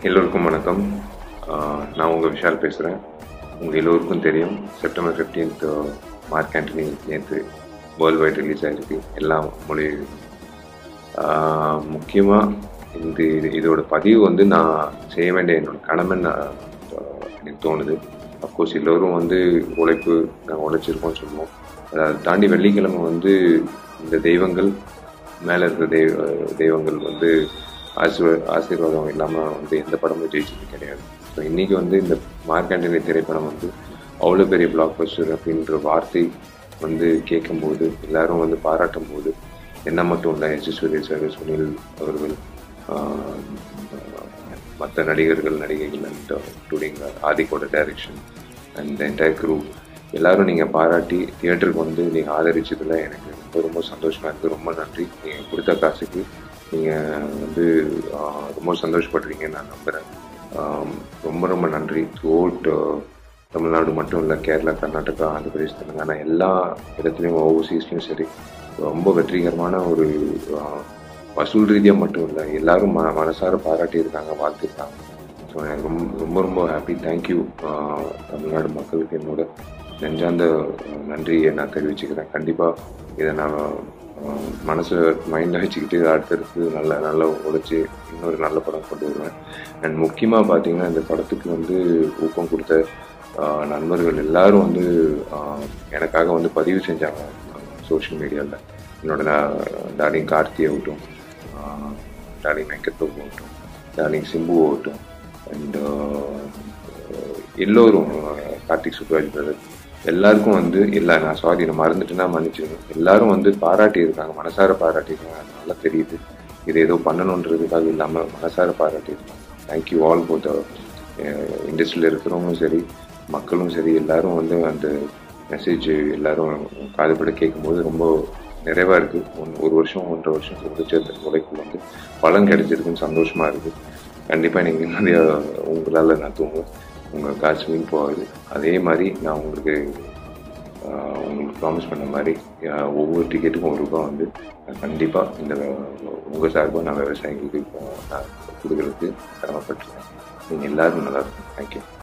எல்லோருக்கும் வணக்கம் ஆஹ் நான் உங்கள் விஷால் பேசுகிறேன் உங்கள் எல்லோருக்கும் தெரியும் செப்டம்பர் ஃபிஃப்டீன்த் மார்க் ஆண்டனி நேற்று வேர்ல்டு வைட் ரிலீஸ் ஆகிருக்கு எல்லா மொழிகளிலும் முக்கியமாக இந்த இது இதோட பதிவு வந்து நான் செய்ய வேண்டிய என்னோட கடமைன்னு நான், ஆஹ் எனக்கு தோணுது அஃப்கோர்ஸ் எல்லோரும் வந்து உழைப்பு நாங்கள் உழைச்சிருக்கோம்னு சொல்லுவோம் அதை தாண்டி வெள்ளிக்கிழமை வந்து இந்த தெய்வங்கள் மேலே இருக்கிற தெய்வ தெய்வங்கள் வந்து ஆசீர்வ ஆசீர்வாதம் இல்லாமல் வந்து எந்த படமும் ஜெயிச்சது கிடையாது ஸோ இன்றைக்கி வந்து இந்த மார்க்காண்டனி திரைப்படம் வந்து அவ்வளோ பெரிய பிளாக் பஸ்டர் அப்படின்ற வார்த்தை வந்து கேட்கும்போது எல்லாரும் வந்து பாராட்டும் போது என்ன மட்டும் இல்லை எஸ் சார் சுனில் அவர்கள் மற்ற நடிகர்கள் நடிகைகள் அண்ட் இன்க்ளூடிங் ஆதிக்கோட டைரக்ஷன் அண்ட் என்டையர் குரூ எல்லாரும் நீங்கள் பாராட்டி தியேட்டருக்கு வந்து நீங்கள் ஆதரிச்சதுல எனக்கு ரொம்ப ரொம்ப சந்தோஷமாக இருக்குது ரொம்ப நன்றி நீங்கள் கொடுத்த காசுக்கு நீங்கள் வந்து ஆஹ், ரொம்ப சந்தோஷப்படுறீங்கன்னு நான் நம்புகிறேன் ரொம்ப ரொம்ப நன்றி த்ரூஅவுட் தமிழ்நாடு மட்டும் இல்லை கேரளா கர்நாடகா ஆந்திர பிரதேஷ் தெலுங்கானா எல்லா இடத்துலையும் ஓவர்சீஸ்லையும் சரி ரொம்ப வெற்றிகரமான ஒரு ஆஹ், வசூல் ரீதியாக மட்டும் இல்லை எல்லாரும் ம மனசார பாராட்டியிருக்காங்க வாழ்த்திருக்காங்க ஸோ எனக்கு ரொம்ப ரொம்ப ரொம்ப ஹாப்பி தேங்க்யூ தமிழ்நாடு மக்களுக்கு என்னோட நெஞ்சார்ந்த அஹ், நன்றியை நான் தெரிவிச்சுக்கிறேன் கண்டிப்பாக இதை நான் அஹ், மனசு மைண்டில் வச்சுக்கிட்டு அடுத்தடுத்து நல்ல நல்லா உழைச்சி இன்னொரு நல்ல படம் கொண்டு வருவேன் அண்ட் முக்கியமாக பார்த்தீங்கன்னா இந்த படத்துக்கு வந்து ஊக்கம் கொடுத்த அஹ், நண்பர்கள் எல்லாரும் வந்து அஹ், எனக்காக வந்து பதிவு செஞ்சாங்க சோஷியல் மீடியாவில் என்னோட டார்லிங் கார்த்தி ஆகட்டும் டார்லிங் வெங்கட் பிரபு ஆகட்டும் டார்லிங் சிம்பு ஆகட்டும் அண்ட் எல்லோரும் அஹ், கார்த்திக் சுப்ராஜ் பிரதர் எல்லாருக்கும் வந்து இல்லை நான் சாரி நான் மறந்துட்டேன்னா மன்னிச்சுக்கணும் எல்லாரும் வந்து பாராட்டி இருக்காங்க மனசார பாராட்டியிருக்காங்க அது நல்லா தெரியுது இது ஏதோ பண்ணணுன்றதுக்காக இல்லாமல் மனசார பாராட்டியிருக்காங்க தேங்க்யூ ஆல் போத் இண்டஸ்ட்ரியில் இருக்கிறவங்களும் சரி மக்களும் சரி எல்லாரும் வந்து அந்த மெசேஜ் எல்லாரும் காதுபட கேட்கும்போது ரொம்ப நிறைவாக இருக்குது ஒன் ஒரு வருஷம் ஒன்றரை வருஷம் உழைச்ச உழைப்பு வந்து பலன் கிடைச்சிருக்குன்னு சந்தோஷமாக இருக்குது கண்டிப்பாக நீங்கள் நிறைய உங்களால் நான் தூங்குவேன் உங்கள் காசு வீண் போகாது அதே மாதிரி நான் உங்களுக்கு ஆஹ், உங்களுக்கு ப்ராமிஸ் பண்ண மாதிரி ஆஹ், ஒவ்வொரு டிக்கெட்டுக்கும் ஒரு ரூபாய் வந்து நான் கண்டிப்பாக இந்த உங்கள் சார்பாக நான் விவசாயிகளுக்கு ஆஹ், நான் கொடுக்கறதுக்கு கடமைப்பட்டிருக்கேன் நீங்கள் எல்லாரும் நல்லா இருக்கும் தேங்க்யூ